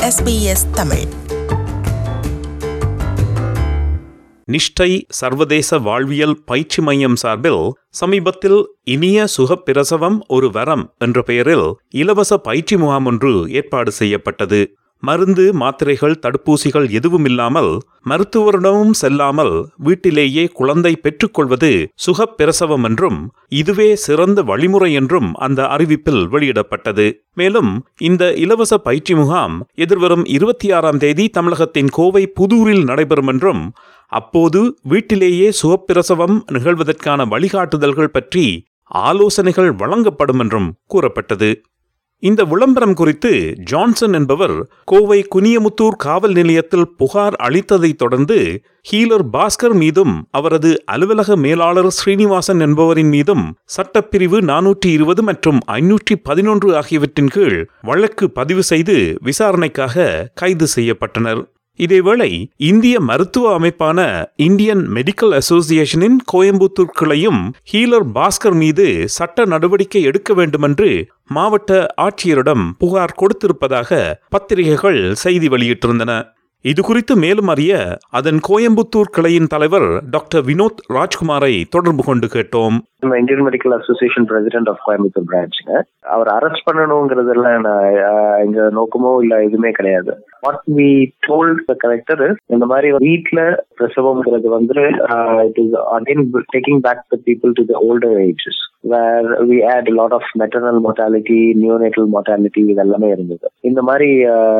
SBS Tamil நிஷ்டை சர்வதேச வாழ்வியல் பயிற்சி மையம் சார்பில் சமீபத்தில் இனிய சுகப்பிரசவம் ஒரு வரம் என்ற பெயரில் இலவச பயிற்சி முகாம் ஒன்று ஏற்பாடு செய்யப்பட்டது மருந்து மாத்திரைகள் தடுப்பூசிகள் எதுவும் இல்லாமல் மருத்துவரிடமும் செல்லாமல் வீட்டிலேயே குழந்தை பெற்றுக்கொள்வது சுகப்பிரசவம் என்றும் இதுவே சிறந்த வழிமுறை என்றும் அந்த அறிவிப்பில் வெளியிடப்பட்டது மேலும் இந்த இலவச பயிற்சி முகாம் எதிர்வரும் இருபத்தி ஆறாம் தேதி தமிழகத்தின் கோவை புதூரில் நடைபெறும் என்றும் அப்போது வீட்டிலேயே சுகப்பிரசவம் நிகழ்வதற்கான வழிகாட்டுதல்கள் பற்றி ஆலோசனைகள் வழங்கப்படும் என்றும் கூறப்பட்டது இந்த விளம்பரம் குறித்து ஜான்சன் என்பவர் கோவை குனியமுத்தூர் காவல் நிலையத்தில் புகார் அளித்ததைத் தொடர்ந்து ஹீலர் பாஸ்கர் மீதும் அவரது அலுவலக மேலாளர் ஸ்ரீனிவாசன் என்பவரின் மீதும் சட்டப்பிரிவு நானூற்றி இருபது மற்றும் ஐநூற்றி பதினொன்று ஆகியவற்றின் கீழ் வழக்கு பதிவு செய்து விசாரணைக்காக கைது செய்யப்பட்டனர் இதேவேளை இந்திய மருத்துவ அமைப்பான இந்தியன் மெடிக்கல் அசோசியேஷனின் கோயம்புத்தூர் கிளையும் ஹீலர் பாஸ்கர் மீது சட்ட நடவடிக்கை எடுக்க வேண்டுமென்று மாவட்ட ஆட்சியரிடம் புகார் கொடுத்திருப்பதாக பத்திரிகைகள் செய்தி வெளியிட்டிருந்தன இதுகுறித்து மேலும் அறிய அதன் கோயம்புத்தூர் கிளையின் தலைவர் டாக்டர் வினோத் ராஜ்குமாரை தொடர்பு கொண்டு கேட்டோம் நம்ம Indian medical association president of Coimbatore பிரான்ச்சுங்க அவர் அரெஸ்ட் பண்ணணுங்கிறதுலாம் நான் எங்க நோக்கமோ இல்ல எதுவுமே கிடையாது what we told the collector இந்த மாதிரி வீட்ல பிரசவம்ங்கிறது வந்து it is again taking back the people to the older ages where we had lot of maternal mortality neonatal mortality இதெல்லாமே இருந்தது இந்த மாதிரி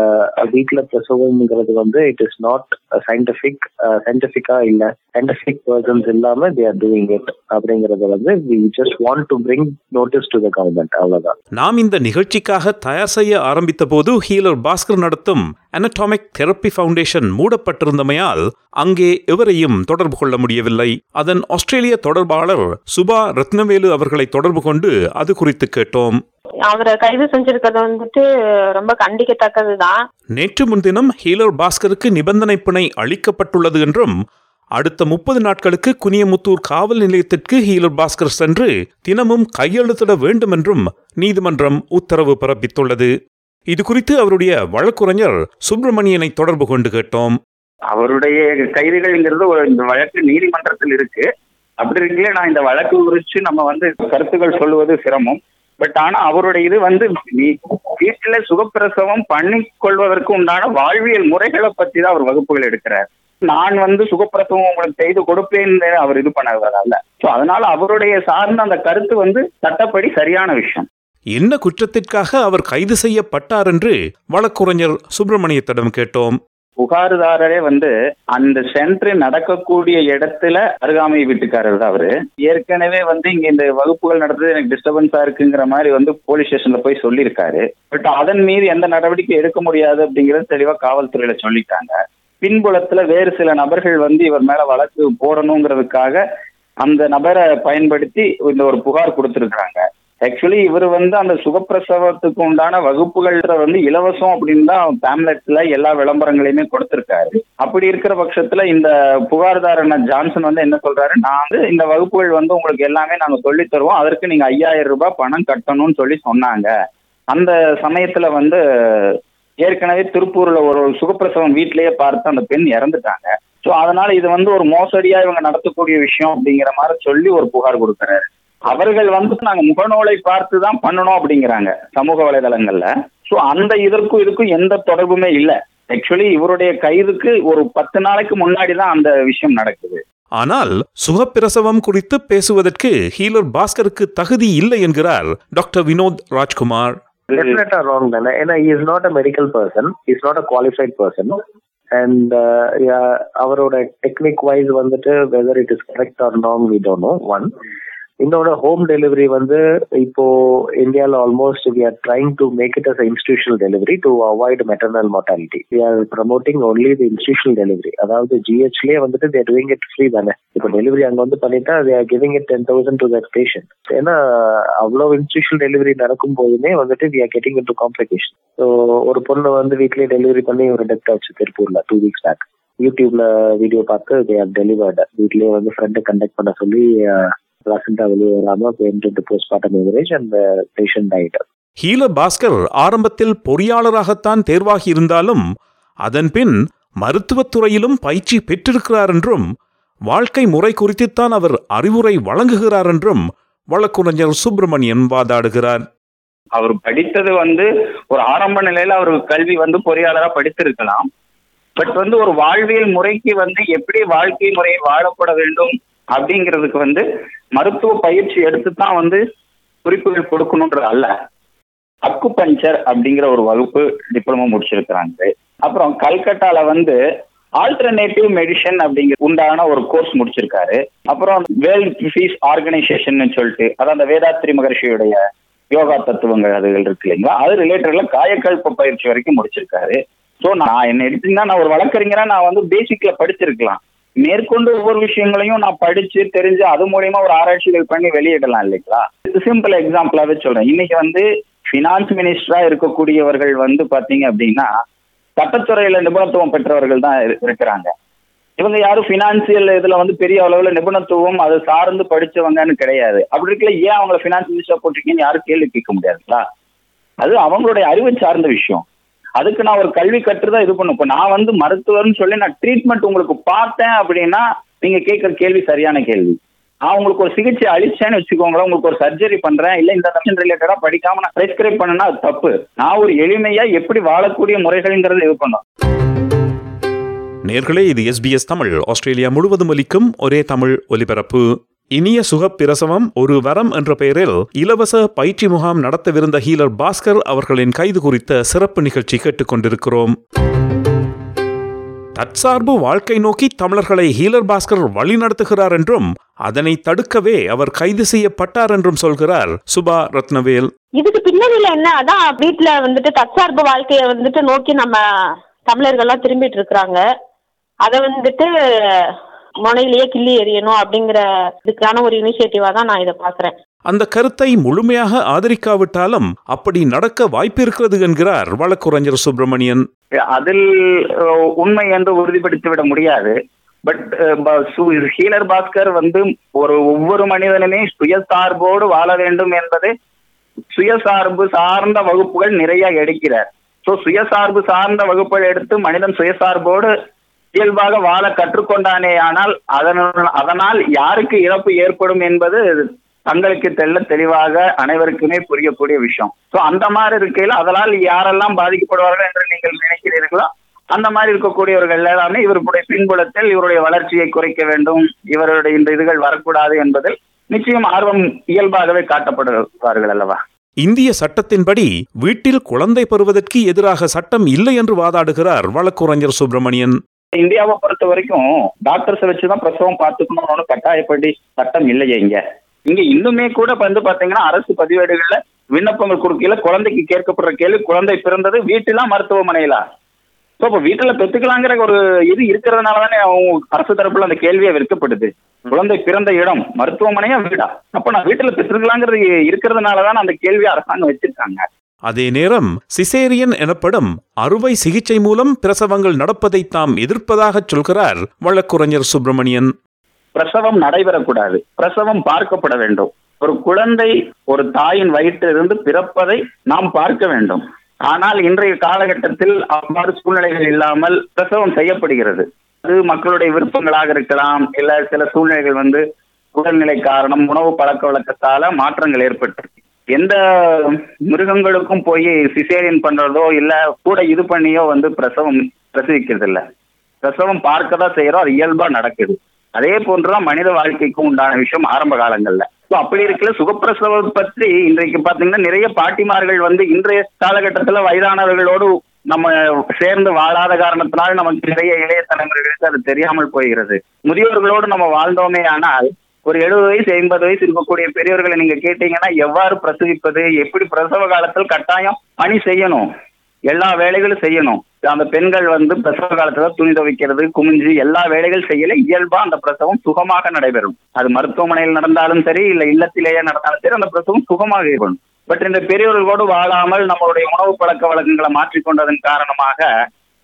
வீட்ல பிரசவம்ங்கிறது வந்து இட் இஸ் நாட் சயின்டிபிக் சயின்டிபிக்கா இல்ல சயின்டிபிக் பர்சன்ஸ் இல்லாம தே ஆர் டூயிங் இட் அப்படிங்கறது வந்து we just want to bring notice to the government அவ்வளவுதான் நாம் இந்த நிகழ்ச்சிக்காக தயார் செய்ய ஆரம்பித்த போது ஹீலர் பாஸ்கர் நடத்தும் அனடாமிக் தெரப்பி ஃபவுண்டேஷன் மூடப்பட்டிருந்தமையால் அங்கே எவரையும் தொடர்பு கொள்ள முடியவில்லை அதன் ஆஸ்திரேலிய தொடர்பாளர் சுபா ரத்னவேலு அவர்களை தொடர்பு கொண்டு அது குறித்து கேட்டோம் அவரை கைது செஞ்சிருக்கிறது வந்துட்டு ரொம்ப கண்டிக்கத்தக்கதுதான் நேற்று முன்தினம் ஹீலர் பாஸ்கருக்கு நிபந்தனை பிணை அளிக்கப்பட்டுள்ளது என்றும் அடுத்த முப்பது நாட்களுக்கு குனியமுத்தூர் காவல் நிலையத்திற்கு ஹீலர் பாஸ்கர் சென்று தினமும் கையெழுத்திட வேண்டும் என்றும் நீதிமன்றம் உத்தரவு பிறப்பித்துள்ளது இது குறித்து அவருடைய வழக்குரைஞர் சுப்பிரமணியனை தொடர்பு கொண்டு கேட்டோம் அவருடைய கைதுகள்ங்கிறது ஒரு இந்த வழக்கு நீதிமன்றத்தில் இருக்கு அப்படி இருக்கல நான் இந்த வழக்கு குறித்து நம்ம வந்து கருத்துக்கள் சொல்லுவது சிரமம் பட் ஆனா அவருடைய இது வந்து நீ வீட்டுல சுகப்பிரசவம் பண்ணி கொள்வதற்கு உண்டான வாழ்வியல் முறைகளை பத்தி தான் அவர் வகுப்புகள் எடுக்கிறார் நான் வந்து சுகப்பிரசவம் உங்களுக்கு செய்து கொடுப்பேன்னு அவர் இது பண்ணால சோ அதனால அவருடைய சார்ந்த அந்த கருத்து வந்து சட்டப்படி சரியான விஷயம் என்ன குற்றத்திற்காக அவர் கைது செய்யப்பட்டார் என்று வழக்குரைஞர் சுப்பிரமணியத்திடம் கேட்டோம் புகாருதாரரே வந்து அந்த சென்டர் நடக்கக்கூடிய இடத்துல அருகாமை வீட்டுக்காரர் தான் அவரு ஏற்கனவே வந்து இங்க இந்த வகுப்புகள் நடத்துறது எனக்கு டிஸ்டர்பன்ஸா இருக்குங்கிற மாதிரி வந்து போலீஸ் ஸ்டேஷன்ல போய் சொல்லியிருக்காரு பட் அதன் மீது எந்த நடவடிக்கை எடுக்க முடியாது அப்படிங்கறது தெளிவா காவல்துறையில சொல்லிட்டாங்க பின்புலத்துல வேறு சில நபர்கள் வந்து இவர் மேல வழக்கு போடணுங்கிறதுக்காக அந்த நபரை பயன்படுத்தி இந்த ஒரு புகார் கொடுத்திருக்கிறாங்க ஆக்சுவலி இவர் வந்து அந்த சுகப்பிரசவத்துக்கு உண்டான வகுப்புகள் வந்து இலவசம் அப்படின்னு தான் பேம்லெட்ல எல்லா விளம்பரங்களையுமே கொடுத்திருக்காரு அப்படி இருக்கிற பட்சத்துல இந்த புகார்தாரன ஜான்சன் வந்து என்ன சொல்றாரு நான் வந்து இந்த வகுப்புகள் வந்து உங்களுக்கு எல்லாமே நாங்க சொல்லி தருவோம் அதற்கு நீங்க ஐயாயிரம் ரூபாய் பணம் கட்டணும்னு சொல்லி சொன்னாங்க அந்த சமயத்துல வந்து ஏற்கனவே திருப்பூர்ல ஒரு சுகப்பிரசவம் வீட்லயே பார்த்து அந்த பெண் இறந்துட்டாங்க ஸோ அதனால இது வந்து ஒரு மோசடியா இவங்க நடத்தக்கூடிய விஷயம் அப்படிங்கிற மாதிரி சொல்லி ஒரு புகார் கொடுக்குறாரு அவர்கள் வந்து நாங்க முகநூலை பார்த்து தான் பண்ணணும் அப்படிங்கிறாங்க சமூக வலைதளங்கள்ல ஸோ அந்த இதற்கும் இதுக்கும் எந்த தொடர்புமே இல்லை ஆக்சுவலி இவருடைய கைதுக்கு ஒரு பத்து நாளைக்கு முன்னாடி தான் அந்த விஷயம் நடக்குது ஆனால் சுகப்பிரசவம் குறித்து பேசுவதற்கு ஹீலர் பாஸ்கருக்கு தகுதி இல்லை என்கிறார் டாக்டர் வினோத் ராஜ்குமார் டெஃபினட்டா ராங் தானே ஏன்னா is not a medical person is not a qualified person and அவரோட டெக்னிக் வைஸ் வந்துட்டு whether it is correct or wrong we don't know one இன்னொரு ஹோம் டெலிவரி வந்து இப்போ இந்தியாவில் almost we are trying to make it as institutional delivery to avoid maternal mortality we are promoting only the institutional delivery அதாவது ஜிஹெச்லேயே வந்துட்டு they're doing it free தானே இப்போ delivery அங்கே வந்து பண்ணிட்டா they are giving it ten thousand to that patient ஏன்னா அவ்வளோ இன்ஸ்டியூஷனல் டெலிவரி நடக்கும் போதுமே வந்துட்டு we are getting into complication so ஒரு பொண்ணு வந்து வீட்லயே டெலிவரி பண்ணி ஒரு டெத் ஆச்சு திருப்பூர்ல டூ வீக்ஸ் பேக் யூடியூப்ல வீடியோ பார்த்து தே ஆர் டெலிவர்டு வீட்லயே வந்து ஃப்ரெண்டை கண்டக்ட் பண்ண சொல்லி பிளசண்டா வெளியே வராம போஸ்ட்மார்ட்டம் எவரேஜ் அந்த பேஷண்ட் ஆயிட்டு ஹீல பாஸ்கர் ஆரம்பத்தில் பொறியாளராகத்தான் தேர்வாகியிருந்தாலும் அதன்பின் மருத்துவத் துறையிலும் பயிற்சி பெற்றிருக்கிறார் என்றும் வாழ்க்கை முறை குறித்துத்தான் அவர் அறிவுரை வழங்குகிறார் என்றும் வழக்குரைஞர் சுப்பிரமணியன் வாதாடுகிறார் அவர் படித்தது வந்து ஒரு ஆரம்ப நிலையில அவர் கல்வி வந்து பொறியாளரா படித்திருக்கலாம் பட் வந்து ஒரு வாழ்வியல் முறைக்கு வந்து எப்படி வாழ்க்கை முறையை வாழப்பட வேண்டும் அப்படிங்கிறதுக்கு வந்து மருத்துவ பயிற்சி எடுத்து தான் வந்து குறிப்புகள் கொடுக்கணுன்றது அல்ல அக்கு பஞ்சர் அப்படிங்கிற ஒரு வகுப்பு டிப்ளமோ முடிச்சிருக்கிறாங்க அப்புறம் கல்கட்டால வந்து ஆல்டர்னேட்டிவ் மெடிசன் அப்படிங்கிற உண்டான ஒரு கோர்ஸ் முடிச்சிருக்காரு அப்புறம் வேர்ல்ட் பீஸ் ஆர்கனைசேஷன் சொல்லிட்டு அதான் அந்த வேதாத்ரி மகர்ஷியுடைய யோகா தத்துவங்கள் அதுகள் இருக்கு இல்லைங்களா அது ரிலேட்டட்ல காயக்கல்ப பயிற்சி வரைக்கும் முடிச்சிருக்காரு ஸோ நான் என்ன எடுத்தீங்கன்னா நான் ஒரு வழக்கறிஞரா நான் வந்து பேசிக்ல படிச்சிருக்கலாம் மேற்கொண்டு ஒவ்வொரு விஷயங்களையும் நான் படிச்சு தெரிஞ்சு அது மூலியமா ஒரு ஆராய்ச்சிகள் பண்ணி வெளியிடலாம் இல்லைங்களா இது சிம்பிள் எக்ஸாம்பிளாவே சொல்றேன் இன்னைக்கு வந்து பினான்ஸ் மினிஸ்டரா இருக்கக்கூடியவர்கள் வந்து பாத்தீங்க அப்படின்னா சட்டத்துறையில நிபுணத்துவம் பெற்றவர்கள் தான் இரு- இருக்கிறாங்க இவங்க யாரும் பினான்சியல் இதுல வந்து பெரிய அளவுல நிபுணத்துவம் அது சார்ந்து படிச்சவங்கன்னு கிடையாது அப்படி இருக்கல ஏன் அவங்களை பினான்ஸ் மினிஸ்டர் போட்டிருக்கீங்கன்னு யாரும் கேள்வி கேட்க முடியாதுங்களா அது அவங்களுடைய அறிவை சார்ந்த விஷயம் அதுக்கு நான் ஒரு கல்வி கற்றுதான் இது பண்ணும் இப்போ நான் வந்து மருத்துவர்னு சொல்லி நான் ட்ரீட்மெண்ட் உங்களுக்கு பார்த்தேன் அப்படின்னா நீங்க கேட்குற கேள்வி சரியான கேள்வி நான் உங்களுக்கு ஒரு சிகிச்சை அளிச்சேன்னு வச்சுக்கோங்களேன் உங்களுக்கு ஒரு சர்ஜரி பண்றேன் இல்ல இந்த செக்ஷன் ரிலேட்டடா படிக்காம நான் பிரெஸ்கிரைப் பண்ணனா அது தப்பு நான் ஒரு எளிமையா எப்படி வாழக்கூடிய முறைகள்ங்கிறது இது பண்ணோம் நேர்களே இது எஸ்பிஎஸ் தமிழ் ஆஸ்திரேலியா முழுவதும் ஒலிக்கும் ஒரே தமிழ் ஒலிபரப்பு இனிய சுகப்பிரசவம் ஒரு வரம் என்ற பெயரில் இலவச பயிற்சி முகாம் நடத்தவிருந்த ஹீலர் பாஸ்கர் அவர்களின் கைது குறித்த சிறப்பு நிகழ்ச்சி கேட்டுக்கொண்டிருக்கிறோம் தற்சார்பு வாழ்க்கை நோக்கி தமிழர்களை ஹீலர் பாஸ்கர் வழிநடத்துகிறார் என்றும் அதனை தடுக்கவே அவர் கைது செய்யப்பட்டார் என்றும் சொல்கிறார் சுபா ரத்னவேல் இதுக்கு பின்னணியில என்ன அதான் வீட்டுல வந்துட்டு தற்சார்பு வாழ்க்கைய வந்துட்டு நோக்கி நம்ம தமிழர்கள்லாம் திரும்பிட்டு இருக்கிறாங்க அதை வந்துட்டு முனையிலேயே கிள்ளி எறியணும் அப்படிங்கிற இதுக்கான ஒரு இனிஷியேட்டிவா தான் நான் இதை பாக்குறேன் அந்த கருத்தை முழுமையாக ஆதரிக்காவிட்டாலும் அப்படி நடக்க வாய்ப்பிருக்கிறது என்கிறார் வழக்குரைஞர் சுப்பிரமணியன் அதில் அஹ், உண்மை என்று உறுதிப்படுத்தி விட முடியாது பட் ஹீலர் பாஸ்கர் வந்து ஒரு ஒவ்வொரு மனிதனுமே சுயசார்போடு வாழ வேண்டும் என்பது சுயசார்பு சார்ந்த வகுப்புகள் நிறைய எடுக்கிறார் ஸோ சுயசார்பு சார்ந்த வகுப்புகள் எடுத்து மனிதன் சுயசார்போடு இயல்பாக வாழ கற்றுக்கொண்டானே ஆனால் அதனால் அதனால் யாருக்கு இழப்பு ஏற்படும் என்பது தங்களுக்கு தெள்ள தெளிவாக அனைவருக்குமே புரியக்கூடிய விஷயம் ஸோ அந்த மாதிரி இருக்கையில் அதனால் யாரெல்லாம் பாதிக்கப்படுவார்கள் என்று நீங்கள் நினைக்கிறீர்களோ அந்த மாதிரி இருக்கக்கூடியவர்கள் எல்லாமே இவருடைய பின்புலத்தில் இவருடைய வளர்ச்சியை குறைக்க வேண்டும் இவருடைய இந்த இதுகள் வரக்கூடாது என்பதில் நிச்சயம் ஆர்வம் இயல்பாகவே காட்டப்படுவார்கள் அல்லவா இந்திய சட்டத்தின்படி வீட்டில் குழந்தை பெறுவதற்கு எதிராக சட்டம் இல்லை என்று வாதாடுகிறார் வழக்குரைஞர் சுப்பிரமணியன் இந்தியாவை பொறுத்த வரைக்கும் டாக்டர்ஸ் வச்சுதான் பிரசவம் பார்த்துக்கணும்னு கட்டாயப்படி சட்டம் இல்லையே இங்க இங்க இன்னுமே கூட வந்து பாத்தீங்கன்னா அரசு பதிவேடுகள்ல விண்ணப்பங்கள் கொடுக்கல குழந்தைக்கு கேட்கப்படுற கேள்வி குழந்தை பிறந்தது வீட்டிலா மருத்துவமனையிலா ஸோ இப்போ வீட்டுல பெத்துக்கலாங்கிற ஒரு இது இருக்கிறதுனால தானே அவங்க அரசு தரப்புல அந்த கேள்வியே விற்கப்படுது குழந்தை பிறந்த இடம் மருத்துவமனையா வீடா அப்ப நான் வீட்டுல பெற்றுக்கலாங்கிறது இருக்கிறதுனால தான் அந்த கேள்வியை அரசாங்கம் வச்சிருக்காங்க அதே நேரம் சிசேரியன் எனப்படும் அறுவை சிகிச்சை மூலம் பிரசவங்கள் நடப்பதை தாம் எதிர்ப்பதாகச் சொல்கிறார் வழக்குரைஞர் சுப்பிரமணியன் பிரசவம் நடைபெறக்கூடாது பிரசவம் பார்க்கப்பட வேண்டும் ஒரு குழந்தை ஒரு தாயின் வயிற்றிலிருந்து பிறப்பதை நாம் பார்க்க வேண்டும் ஆனால் இன்றைய காலகட்டத்தில் அவ்வாறு சூழ்நிலைகள் இல்லாமல் பிரசவம் செய்யப்படுகிறது அது மக்களுடைய விருப்பங்களாக இருக்கலாம் இல்ல சில சூழ்நிலைகள் வந்து உடல்நிலை காரணம் உணவு பழக்க வழக்கத்தால மாற்றங்கள் ஏற்பட்டு எந்த மிருகங்களுக்கும் போய் சிசேரியன் பண்றதோ இல்ல கூட இது பண்ணியோ வந்து பிரசவம் பிரசவிக்கிறது இல்ல பிரசவம் பார்க்க தான் செய்யறோம் அது இயல்பா நடக்குது அதே போன்றுதான் மனித வாழ்க்கைக்கும் உண்டான விஷயம் ஆரம்ப காலங்கள்ல So, அப்படி இருக்கல சுகப்பிரசவம் பற்றி இன்றைக்கு பாத்தீங்கன்னா நிறைய பாட்டிமார்கள் வந்து இன்றைய காலகட்டத்துல வயதானவர்களோடு நம்ம சேர்ந்து வாழாத காரணத்தினால் நமக்கு நிறைய இளைய தலைமுறைகளுக்கு அது தெரியாமல் போகிறது முதியோர்களோடு நம்ம வாழ்ந்தோமே ஆனால் ஒரு எழுபது வயசு எண்பது வயசு இருக்கக்கூடிய பெரியவர்களை நீங்க கேட்டீங்கன்னா எவ்வாறு பிரசவிப்பது எப்படி பிரசவ காலத்தில் கட்டாயம் பணி செய்யணும் எல்லா வேலைகளும் செய்யணும் அந்த பெண்கள் வந்து பிரசவ காலத்துல துணி துவைக்கிறது குமிஞ்சு எல்லா வேலைகள் செய்யல இயல்பா அந்த பிரசவம் சுகமாக நடைபெறும் அது மருத்துவமனையில் நடந்தாலும் சரி இல்ல இல்லத்திலேயே நடந்தாலும் சரி அந்த பிரசவம் சுகமாக இருக்கும் பட் இந்த பெரியவர்களோடு வாழாமல் நம்மளுடைய உணவு பழக்க வழக்கங்களை மாற்றிக்கொண்டதன் காரணமாக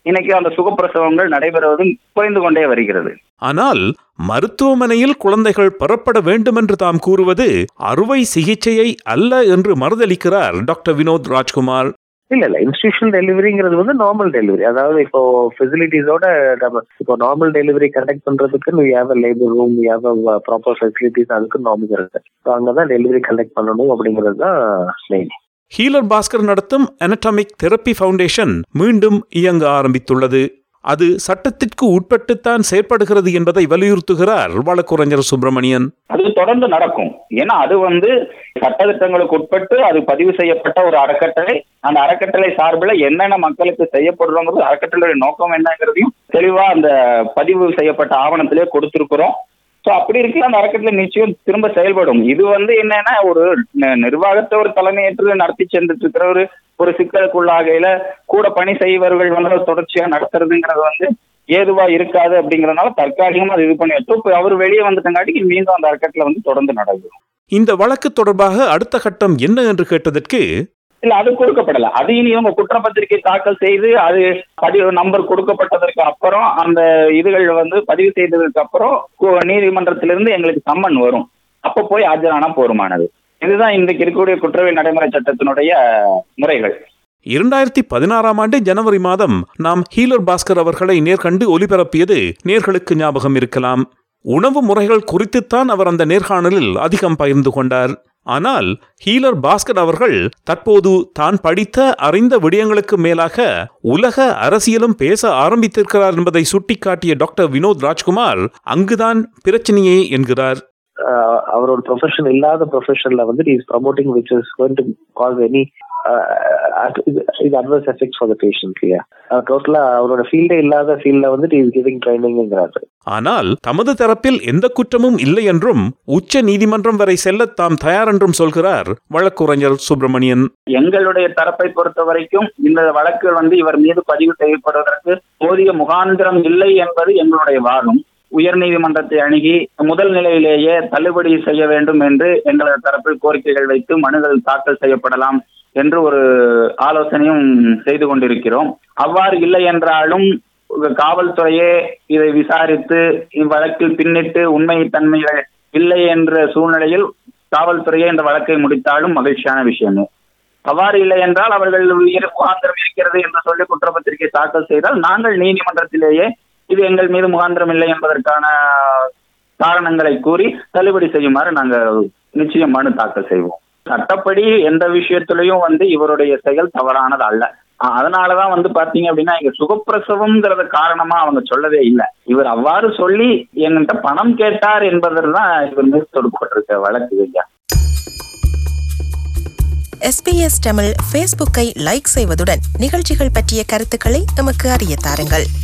இன்னைக்கு அந்த சுகப்பிரசவங்கள் நடைபெறுவதும் குறைந்து கொண்டே வருகிறது ஆனால் மருத்துவமனையில் குழந்தைகள் பெறப்பட வேண்டும் என்று தாம் கூறுவது அறுவை சிகிச்சையை அல்ல என்று மறுதளிக்கிறார் டாக்டர் வினோத் ராஜ்குமார் இல்ல இல்ல இன்ஸ்டிடியூஷனல் டெலிவரிங்கிறது வந்து நார்மல் டெலிவரி அதாவது இப்போ ஃபெசிலிட்டிஸோட நம்ம இப்போ நார்மல் டெலிவரி கண்டக்ட் பண்றதுக்கு we have labour room we have proper facilities அதுக்கு நார்மல் இருக்கு ஸோ அங்கதான் டெலிவரி கண்டக்ட் பண்ணணும் அப்படிங்கிறது தான் மெயின் ஹீலர் பாஸ்கர் நடத்தும் அனட்டாமிக் தெரப்பி ஃபவுண்டேஷன் மீண்டும் இயங்க ஆரம்பித்துள்ளது அது சட்டத்திற்கு உட்பட்டுத்தான் செயற்படுகிறது என்பதை வலியுறுத்துகிறார் வழக்குரைஞர் சுப்பிரமணியன் அது தொடர்ந்து நடக்கும் ஏன்னா அது வந்து சட்டத்திட்டங்களுக்கு உட்பட்டு அது பதிவு செய்யப்பட்ட ஒரு அறக்கட்டளை அந்த அறக்கட்டளை சார்பில் என்னென்ன மக்களுக்கு செய்யப்படுறோங்கிறது அறக்கட்டளையுடைய நோக்கம் என்னங்கிறதையும் தெளிவா அந்த பதிவு செய்யப்பட்ட ஆவணத்திலே கொடுத்திருக்கிறோம் ஸோ அப்படி இருக்க அந்த அறக்கட்டளை நிச்சயம் திரும்ப செயல்படும் இது வந்து என்னன்னா ஒரு நி- நிர்வாகத்தை ஒரு தலைமையேற்று நடத்தி சென்றுட்டு இருக்கிற ஒரு ஒரு சிக்கலுக்குள்ளாகையில கூட பணி செய்பவர்கள் வந்து அதை தொடர்ச்சியா நடத்துறதுங்கிறது வந்து ஏதுவா இருக்காது அப்படிங்கறதுனால தற்காலிகமா அது இது பண்ணி வச்சு இப்போ அவர் வெளியே வந்துட்டங்காட்டிக்கு மீண்டும் அந்த அறக்கட்டளை வந்து தொடர்ந்து நடக்கும் இந்த வழக்கு தொடர்பாக அடுத்த கட்டம் என்ன என்று கேட்டதற்கு இல்ல அது கொடுக்கப்படல அது இனி இவங்க குற்றப்பத்திரிகை தாக்கல் செய்து அது பதிவு நம்பர் கொடுக்கப்பட்டதற்கு அப்புறம் அந்த இதுகள் வந்து பதிவு செய்ததற்கு அப்புறம் கு- நீதிமன்றத்திலிருந்து எங்களுக்கு சம்மன் வரும் அப்ப போய் ஆஜரானா போருமானது இதுதான் இன்றைக்கு இருக்கக்கூடிய குற்றவியல் நடைமுறை சட்டத்தினுடைய முறைகள் இரண்டாயிரத்தி பதினாறாம் ஆண்டு ஜனவரி மாதம் நாம் ஹீலர் பாஸ்கர் அவர்களை நேர்கண்டு ஒலிபரப்பியது நேர்களுக்கு ஞாபகம் இருக்கலாம் உணவு முறைகள் குறித்துத்தான் அவர் அந்த நேர்காணலில் அதிகம் பகிர்ந்து கொண்டார் ஆனால் ஹீலர் பாஸ்கர் அவர்கள் தற்போது தான் படித்த அறிந்த விடயங்களுக்கு மேலாக உலக அரசியலும் பேச ஆரம்பித்திருக்கிறார் என்பதை சுட்டிக்காட்டிய டாக்டர் வினோத் ராஜ்குமார் அங்குதான் பிரச்சனையே என்கிறார் uh, அவரோட ப்ரொஃபஷன் இல்லாத ப்ரொஃபஷன்ல வந்து is promoting which is going to cause any இது adverse effects for the patient இல்லையா டோட்டலா அவரோட ஃபீல்டே இல்லாத ஃபீல்ட்ல வந்துட்டு இஸ் கிவிங் ட்ரைனிங்கிறாரு ஆனால் தமது தரப்பில் எந்த குற்றமும் இல்லை என்றும் உச்ச நீதிமன்றம் வரை செல்ல தாம் தயார் என்றும் சொல்கிறார் வழக்குரைஞர் சுப்பிரமணியன் எங்களுடைய தரப்பை பொறுத்த வரைக்கும் இந்த வழக்கு வந்து இவர் மீது பதிவு செய்யப்படுவதற்கு போதிய முகாந்திரம் இல்லை என்பது எங்களுடைய வாதம் உயர் நீதிமன்றத்தை அணுகி முதல் நிலையிலேயே தள்ளுபடி செய்ய வேண்டும் என்று எங்களது தரப்பில் கோரிக்கைகள் வைத்து மனுகள் தாக்கல் செய்யப்படலாம் என்று ஒரு ஆலோசனையும் செய்து கொண்டிருக்கிறோம் அவ்வாறு இல்லை என்றாலும் காவல்துறையே இதை விசாரித்து இவ்வழக்கில் பின்னிட்டு உண்மை தன்மைகள் இல்லை என்ற சூழ்நிலையில் காவல்துறையே இந்த வழக்கை முடித்தாலும் மகிழ்ச்சியான விஷயமே அவ்வாறு இல்லை என்றால் அவர்கள் இரு- முகாந்திரம் இருக்கிறது என்று சொல்லி குற்றப்பத்திரிகை தாக்கல் செய்தால் நாங்கள் நீதிமன்றத்திலேயே இது எங்கள் மீது முகாந்திரம் இல்லை என்பதற்கான காரணங்களை கூறி தள்ளுபடி செய்யுமாறு நாங்கள் நிச்சயம் மனு தாக்கல் செய்வோம் சட்டப்படி எந்த விஷயத்திலையும் வந்து இவருடைய செயல் தவறானது அல்ல அ- அதனாலதான் வந்து பாத்தீங்க அப்படின்னா இங்க சுகப்பிரசவம்ங்கிறத காரணமா அவங்க சொல்லவே இல்லை இவர் அவ்வாறு சொல்லி என்கிட்ட பணம் கேட்டார் என்பதில் தான் இவர் மீது தொடுக்கப்பட்டிருக்க வழக்கு ஐயா எஸ்பிஎஸ் தமிழ் ஃபேஸ்புக்கை லைக் செய்வதுடன் நிகழ்ச்சிகள் பற்றிய கருத்துக்களை எமக்கு அறிய தாருங்கள்